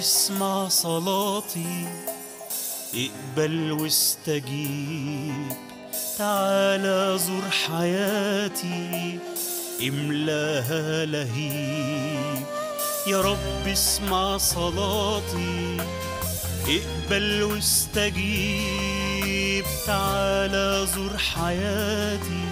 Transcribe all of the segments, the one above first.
اسمع صلاتي اقبل واستجيب تعالى زور حياتي املاها لهيب يا رب اسمع صلاتي اقبل واستجيب تعالى زور حياتي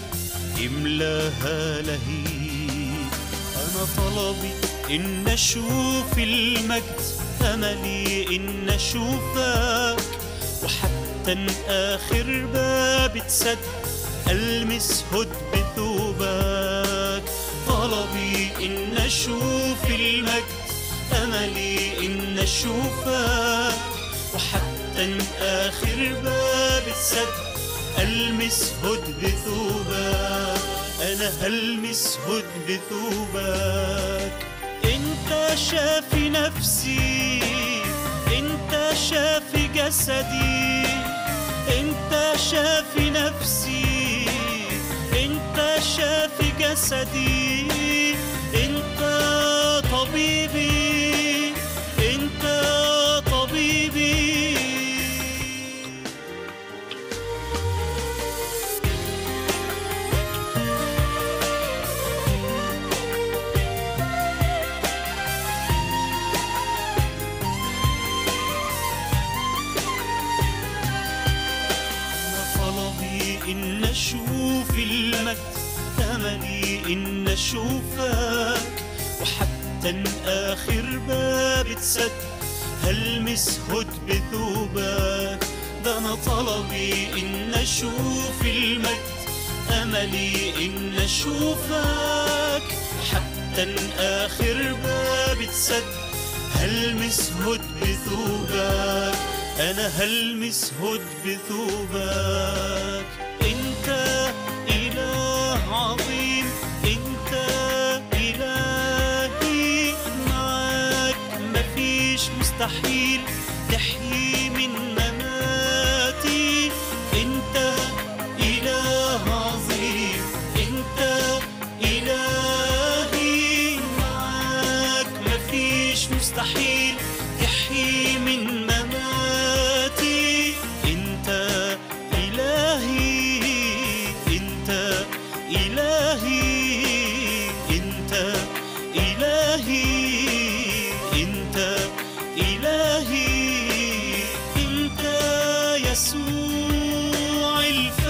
املاها لهيب انا طلبي ان اشوف المجد املي ان اشوفك وحتى ان اخر باب اتسد المس هد بثوبك طلبي ان اشوف المجد املي ان اشوفك وحتى ان اخر باب اتسد المس هد بثوبك انا هلمس هد بثوبك انت شافي نفسي انت شافي جسدي انت شافي نفسي انت شافي جسدي انت طبيبي انت طبيبي أنا طلبي إن أشوف المجد أملي إن أشوفك وحتى إن آخر باب اتسد هلمس هد بثوبك ده أنا طلبي إن أشوف المجد أملي إن أشوفك حتى إن آخر باب اتسد هلمس هد بثوبك أنا هلمس هد بثوبك أنت إله عظيم أنت إلهي معاك مفيش مستحيل تحيي من مماتي أنت إله عظيم أنت إلهي معاك مفيش مستحيل تحيي من مماتي انت إلهي انت إلهي انت إلهي انت إلهي انت يسوع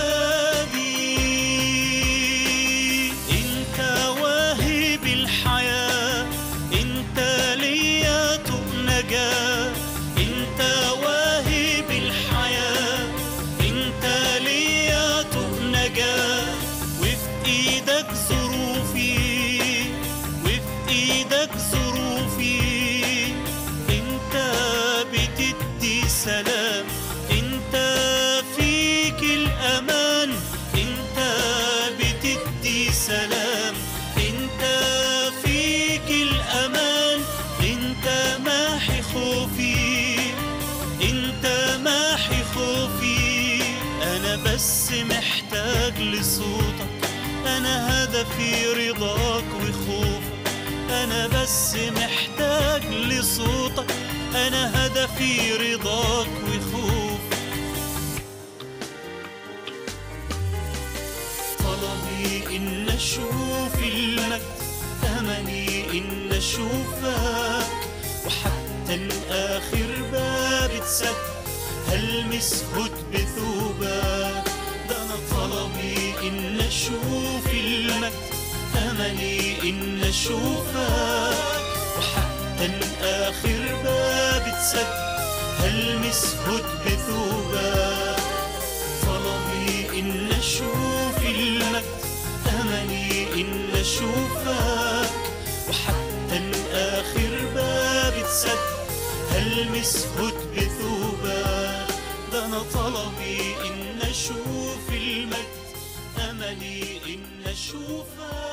الفادي انت واهب الحياة انت ليا تؤنجا انت واهب الحياة انت ليا تؤنجا وفي ايدك ظروفي وفي ايدك ظروفي انت بتدي سلام انت فيك الامان انت بتدي سلام انت فيك الامان انت ماحي خوفي انت ماحي خوفي انا بس محتاج لصوتك انا هدفي رضاك وخوفك انا بس محتاج لصوتك انا هدفي رضاك وخوفك طلبي إن أشوف المجد أملي إن أشوفك وحتى إن آخر باب اتسد هلمس هد بثوبك ده أنا طلبي إن أشوف المجد أملي إن أشوفك وحتى إن آخر باب اتسد هلمس هد بثوبك طلبي إن أشوف المجد أملي إن أشوفك وحتى إن آخر باب اتسد هلمس هد بثوبك ده أنا طلبي إن أشوف المجد أملي إن أشوفك